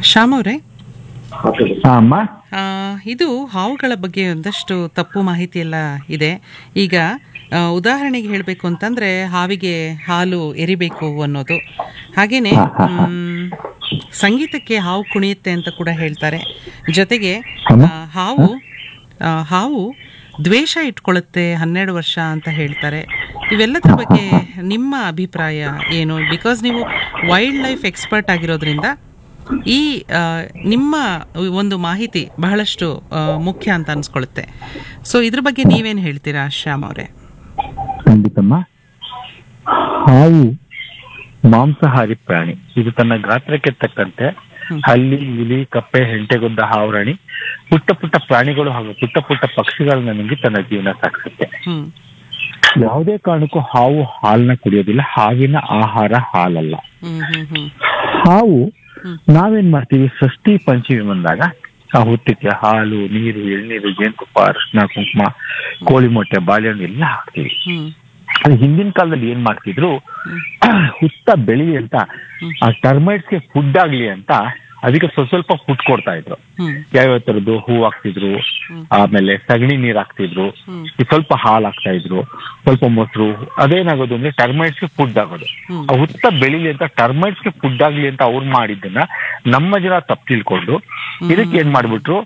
ಶ್ಯಾಮ್ ಅವರೇ ಹಾ, ಅಮ್ಮ ಆ, ಇದು ಹಾವುಗಳ ಬಗ್ಗೆ ಒಂದಷ್ಟು ತಪ್ಪು ಮಾಹಿತಿ ಎಲ್ಲ ಇದೆ ಈಗ ಆ, ಉದಾಹರಣೆಗೆ ಹೇಳಬೇಕು ಅಂತಂದ್ರೆ ಹಾವಿಗೆ ಹಾಲು ಎರಿಬೇಕು ಅನ್ನೋದು ಹಾಗೇನೆ ಮ್, ಸಂಗೀತಕ್ಕೆ ಹಾವು ಕುಣಿಯುತ್ತೆ ಅಂತ ಕೂಡ ಹೇಳ್ತಾರೆ ಜೊತೆಗೆ ಆ, ಹಾವು ಆ, ಹಾವು ದ್ವೇಷ ಇಟ್ಕೊಳ್ಳುತ್ತೆ ಹನ್ನೆರಡು ವರ್ಷ ಅಂತ ಹೇಳ್ತಾರೆ ಇವೆಲ್ಲದ್ರ ಬಗ್ಗೆ ನಿಮ್ಮ ಅಭಿಪ್ರಾಯ ಏನು ಬಿಕಾಸ್ ನೀವು ವೈಲ್ಡ್ ಲೈಫ್ ಎಕ್ಸ್ಪರ್ಟ್ ಆಗಿರೋದ್ರಿಂದ ಈ ಆ, ನಿಮ್ಮ ಒಂದು ಮಾಹಿತಿ ಬಹಳಷ್ಟು ಆ, ಮುಖ್ಯ ಅಂತ ಅನ್ಸ್ಕೊಳ್ಳುತ್ತೆ ಸೊ ಇದ್ರ ಬಗ್ಗೆ ನೀವೇನು ಹೇಳ್ತೀರಾ ಶ್ಯಾಮ್ ಅವರೇ ಖಂಡಿತಮ್ಮ ಹಾವು ಮಾಂಸಾಹಾರಿ ಪ್ರಾಣಿ ಇದು ತನ್ನ ಗಾತ್ರಕ್ಕೆ ತಕ್ಕಂತೆ ಹಲ್ಲಿ ಇಲಿ ಕಪ್ಪೆ ಹೆಂಟೆಗುದ್ದ ಹಾವರಾಣಿ ಪುಟ್ಟ ಪುಟ್ಟ ಪ್ರಾಣಿಗಳು ಹಾಗೂ ಪುಟ್ಟ ಪುಟ್ಟ ಪಕ್ಷಿಗಳನ್ನ ನುಂಗಿ ತನ್ನ ಜೀವನ ಸಾಗಿಸುತ್ತೆ ಹ್ಮ್ ಯಾವುದೇ ಕಾರಣಕ್ಕೂ ಹಾವು ಹಾಲನ್ನ ಕುಡಿಯೋದಿಲ್ಲ ಹಾವಿನ ಆಹಾರ ಹಾಲಲ್ಲ ಹ್ಮ್ ಹ್ಮ್ ಹ್ಮ್ ಹಾವು ನಾವೇನ್ ಮಾಡ್ತೀವಿ ಷಷ್ಠಿ ಪಂಚಮಿ ಬಂದಾಗ ಆ ಹುತ್ತಕ್ಕೆ ಹಾಲು ನೀರು ಎಳ್ನೀರು ಜೇನುತುಪ್ಪ ಅರಿಶಿನ ಕುಂಕುಮ ಕೋಳಿ ಮೊಟ್ಟೆ ಬಾಳೆಹಣ್ಣು ಎಲ್ಲ ಹಾಕ್ತೀವಿ ಹ್ಮ್ ಅದು ಹಿಂದಿನ ಕಾಲದಲ್ಲಿ ಏನ್ ಮಾಡ್ತಿದ್ರು ಹುತ್ತ ಬೆಳಿ ಅಂತ ಆ ಟರ್ಮೈಟ್ಸ್ಗೆ ಫುಡ್ ಆಗ್ಲಿ ಅಂತ ಅದಕ್ಕೆ ಸ್ವಲ್ಪ ಸ್ವಲ್ಪ ಫುಡ್ ಕೊಡ್ತಾ ಇದ್ರು ಹ್ಮ್ ಯಾವ್ಯಾವ ತರದ್ದು ಹೂ ಹಾಕ್ತಿದ್ರು ಆಮೇಲೆ ಸಗಣಿ ನೀರ್ ಹಾಕ್ತಿದ್ರು ಹ್ಮ್. ಈ ಸ್ವಲ್ಪ ಹಾಲು ಹಾಕ್ತಾ ಇದ್ರು ಸ್ವಲ್ಪ ಮೊಸರು ಅದೇನಾಗೋದು ಅಂದ್ರೆ ಟರ್ಮೈಟ್ಸ್ ಗೆ ಫುಡ್ ಆಗೋದು ಹ್ಮ್. ಆ ಹುತ್ತ ಬೆಳಿಲಿ ಅಂತ ಟರ್ಮೈಟ್ಸ್ ಗೆ ಫುಡ್ ಆಗ್ಲಿ ಅಂತ ಅವ್ರು ಮಾಡಿದ್ದನ್ನ ನಮ್ಮ ಜನ ತಪ್ಪು ತಿಳ್ಕೊಂಡು ಇದಕ್ಕೆ ಏನ್ ಮಾಡ್ಬಿಟ್ರು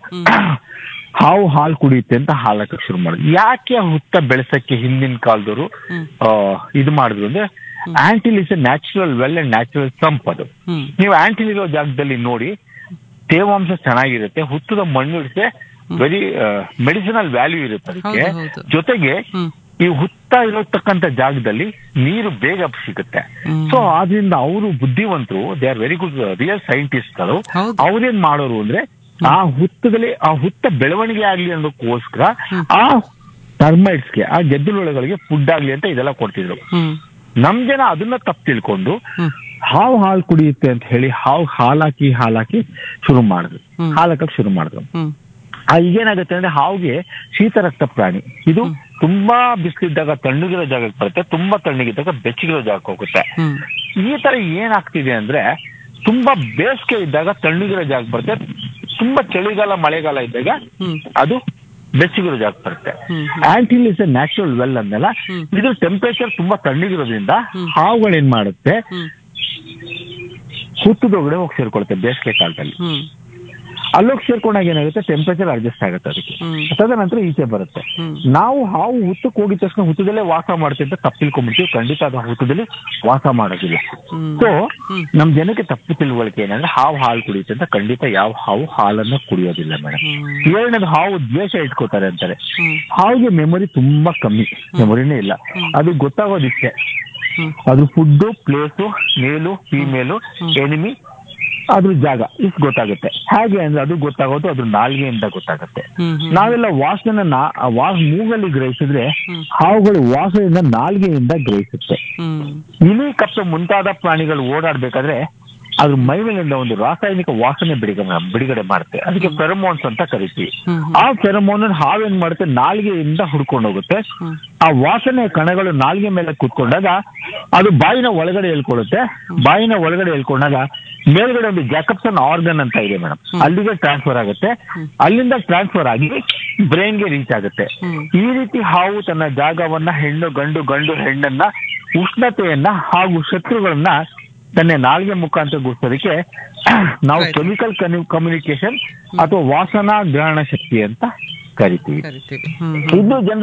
ಹಾವು ಹಾಲು ಕುಡಿಯುತ್ತೆ ಅಂತ ಹಾಲು ಹಾಕಕ್ ಶುರು ಮಾಡಿದ್ರು ಯಾಕೆ ಆ ಹುತ್ತ ಬೆಳೆಸಕ್ಕೆ ಹಿಂದಿನ ಕಾಲದವರು ಹ್ಮ್. ಇದು ಮಾಡಿದ್ರು ಅಂದ್ರೆ anthill is natural well and natural sump ಅದು ಹ್ಮ್ ನೀವು ಆಂಟಿಲ್ ಇರೋ ಜಾಗದಲ್ಲಿ ನೋಡಿ ತೇವಾಂಶ ಚೆನ್ನಾಗಿರುತ್ತೆ ಹುತ್ತದ ಮಣ್ಣು ಇರುತ್ತೆ ವೆರಿ ಮೆಡಿಸಿನಲ್ ವ್ಯಾಲ್ಯೂ ಇರುತ್ತೆ ಅದಕ್ಕೆ ಹೌದು, ಹೌದು. ಜೊತೆಗೆ ಹ್ಮ್ ಈ ಹುತ್ತ ಇರತಕ್ಕಂತ ಜಾಗದಲ್ಲಿ ನೀರು ಬೇಗ ಸಿಗುತ್ತೆ ಹ್ಮ್. ಸೊ ಆದ್ರಿಂದ ಅವರು ಬುದ್ಧಿವಂತರು they are very good real ಸೈಂಟಿಸ್ಟ್ಗಳು ಹೌದು. ಅವ್ರೇನ್ ಮಾಡೋರು ಅಂದ್ರೆ ಆ ಹುತ್ತದಲ್ಲಿ ಆ ಹುತ್ತ ಬೆಳವಣಿಗೆ ಆಗ್ಲಿ ಅನ್ನೋದಕ್ಕೋಸ್ಕರ ಆ ಟರ್ಮೈಟ್ಸ್ಗೆ ಆ ಗೆದ್ದಲುಗಳಿಗೆ ಫುಡ್ ಆಗ್ಲಿ ಅಂತ ಇದೆಲ್ಲ ಕೊಡ್ತಿದ್ರು ಹ್ಮ್ ನಮ್ ಜನ ಅದನ್ನ ತಪ್ಪು ತಿಳ್ಕೊಂಡು ಹ್ಮ್ ಹಾವು ಹಾಲು ಕುಡಿಯುತ್ತೆ ಅಂತ ಹೇಳಿ ಹಾವು ಹಾಲಾಕಿ ಹಾಲಾಕಿ ಶುರು ಮಾಡಿದ್ರು ಹ್ಮ್. ಹಾಲಾಕಕ್ ಶುರು ಮಾಡಿದ್ರು ಹ್ಮ್ ಆ ಈಗೇನಾಗುತ್ತೆ ಅಂದ್ರೆ ಹಾವಿಗೆ ಶೀತ ರಕ್ತ ಪ್ರಾಣಿ ಇದು ತುಂಬಾ ಬಿಸಿಲಿದ್ದಾಗ ತಣ್ಣಗಿರೋ ಜಾಗಕ್ಕೆ ಬರುತ್ತೆ ತುಂಬಾ ತಣ್ಣಗಿದ್ದಾಗ ಬೆಚ್ಚಗಿರೋ ಜಾಗಕ್ಕೆ ಹೋಗುತ್ತೆ ಹ್ಮ್ ಈ ತರ ಏನಾಗ್ತಿದೆ ಅಂದ್ರೆ ತುಂಬಾ ಬೇಸಿಗೆ ಇದ್ದಾಗ ತಣ್ಣಗಿರೋ ಜಾಗ ಬರುತ್ತೆ ತುಂಬಾ ಚಳಿಗಾಲ ಮಳೆಗಾಲ ಇದ್ದಾಗ ಹ್ಮ್ ಅದು ಬೆಚ್ಚಗಿರೋ ಜಾಗ ಬರುತ್ತೆ ಹ್ಮ್ anthill is a natural well ಅಂದಲ್ಲ ಹ್ಮ್. ಇದ್ರ ಟೆಂಪರೇಚರ್ ತುಂಬಾ ತಣ್ಣಗಿರೋದ್ರಿಂದ ಹಾವುಗಳು ಏನ್ ಮಾಡುತ್ತೆ ಹ್ಮ್ ಹುತ್ತದೊಳಗಡೆ ಹೋಗಿ ಸೇರ್ಕೊಳುತ್ತೆ ಬೇಸಿಗೆ ಕಾಲದಲ್ಲಿ ಹ್ಮ್ ಅಲ್ಲೋಗಿ ಸೇರ್ಕೊಂಡಾಗ ಏನಾಗುತ್ತೆ ಟೆಂಪರೇಚರ್ ಅಡ್ಜಸ್ಟ್ ಆಗುತ್ತೆ ಅದಕ್ಕೆ ಹ್ಮ್ ತದನಂತರ ಈಚೆ ಬರುತ್ತೆ ಹ್ಮ್ ನಾವು ಹಾವು ಹುತ್ತಕ್ಕೆ ಹೋಗಿದ ತಕ್ಷಣ ಹುತ್ತದಲ್ಲೇ ವಾಸ ಮಾಡ್ತೀವಿ ಅಂತ ತಪ್ಪು ತಿಳ್ಕೊಂಡ್ಬಿಡ್ತೀವಿ ಖಂಡಿತ ಅದು ಹುತ್ತದಲ್ಲಿ ವಾಸ ಮಾಡೋದಿಲ್ಲ ಹ್ಮ್ ಸೊ ಹ್ಮ್. ನಮ್ ಜನಕ್ಕೆ ತಪ್ಪು ತಿಳುವಳಿಕೆ ಏನಂದ್ರೆ ಹಾವು ಹಾಲು ಕುಡಿಯುತ್ತೆ ಅಂತ ಖಂಡಿತ ಯಾವ ಹಾವು ಹಾಲನ್ನ ಕುಡಿಯೋದಿಲ್ಲ ಮೇಡಮ್ ಹ್ಮ್ ಎರಡನೇದು ಹಾವು ದ್ವೇಷ ಇಟ್ಕೋತಾರೆ ಅಂತಾರೆ ಹ್ಮ್ ಹಾವಿಗೆ ಮೆಮೊರಿ ತುಂಬಾ ಕಮ್ಮಿ ಮೆಮೊರಿನೇ ಇಲ್ಲ ಅದು ಗೊತ್ತಾಗೋದಿಷ್ಟೇ ಹ್ಮ್. ಅದ್ರ food place male female enemy ಅದ್ರ ಜಾಗ ಇಷ್ಟು ಗೊತ್ತಾಗುತ್ತೆ ಹೇಗೆ ಅಂದ್ರೆ ಅದು ಗೊತ್ತಾಗೋದು ಅದ್ರ ನಾಲ್ಗೆಯಿಂದ ಗೊತ್ತಾಗುತ್ತೆ ಹ್ಮ್ ಹ್ಮ್ ನಾವೆಲ್ಲ ವಾಸನ ನಾ- ಆ ವಾಸ್ ಮೂಗಲ್ಲಿ ಗ್ರಹಿಸಿದ್ರೆ ಹ್ಮ್. ಹಾವುಗಳು ವಾಸನೆಯಿಂದ ನಾಲ್ಗೆಯಿಂದ ಗ್ರಹಿಸುತ್ತೆ ಹ್ಮ್ ಇಲಿ ಕಪ್ಪೆ ಮುಂತಾದ ಪ್ರಾಣಿಗಳು ಓಡಾಡ್ಬೇಕಾದ್ರೆ ಅದ್ರ ಮೈ ಮೇಲಿಂದ ಒಂದು ರಾಸಾಯನಿಕ ವಾಸನೆ ಬಿಡುಗಡೆ ಬಿಡುಗಡೆ ಮಾಡುತ್ತೆ ಅದಕ್ಕೆ ಫೆರಮೋನ್ಸ್ ಅಂತ ಕರಿತೀವಿ ಹ್ಮ್ ಆ ಫೆರಮೋನ್ ಹಾವೇನ್ ಮಾಡುತ್ತೆ ನಾಲ್ಗೆಯಿಂದ ಹುಡ್ಕೊಂಡು ಹೋಗುತ್ತೆ ಹ್ಮ್. ಆ ವಾಸನೆ ಕಣಗಳು ನಾಲ್ಗೆ ಮೇಲೆ ಕುತ್ಕೊಂಡಾಗ ಅದು ಬಾಯಿನ ಒಳಗಡೆ ಹೇಳ್ಕೊಳ್ಳುತ್ತೆ ಬಾಯಿನ ಒಳಗಡೆ ಹೇಳ್ಕೊಂಡಾಗ ಮೇಲ್ಗಡೆ ಒಂದು ಜಾಕಪ್ಸನ್ ಆರ್ಗನ್ ಅಂತ ಇದೆ ಮೇಡಮ್ ಅಲ್ಲಿಗೆ ಟ್ರಾನ್ಸ್ಫರ್ ಆಗುತ್ತೆ ಅಲ್ಲಿಂದ ಟ್ರಾನ್ಸ್ಫರ್ ಆಗಿ ಬ್ರೈನ್ಗೆ ರೀಚ್ ಆಗುತ್ತೆ ಹ್ಮ್. ಈ ರೀತಿ ಹಾವು ತನ್ನ ಜಾಗವನ್ನ ಹೆಣ್ಣು ಗಂಡು ಗಂಡು ಹೆಣ್ಣನ್ನ ಉಷ್ಣತೆಯನ್ನ ಹಾಗೂ ಶತ್ರುಗಳನ್ನ ತನ್ನ ನಾಲ್ಗೆ ಮುಖಾಂತರ ಗುರ್ಸೋದಕ್ಕೆ ನಾವು Right. ಕೆಮಿಕಲ್ ಕಮ್ಯುನಿಕೇಶನ್ ಅಥವಾ ವಾಸನಾ ಗ್ರಹಣ ಶಕ್ತಿ ಅಂತ ಕರಿತೀವಿ ಕರಿತೀವಿ ಹ್ಮ್ ಹ್ಮ್ ಇದು ಜನರ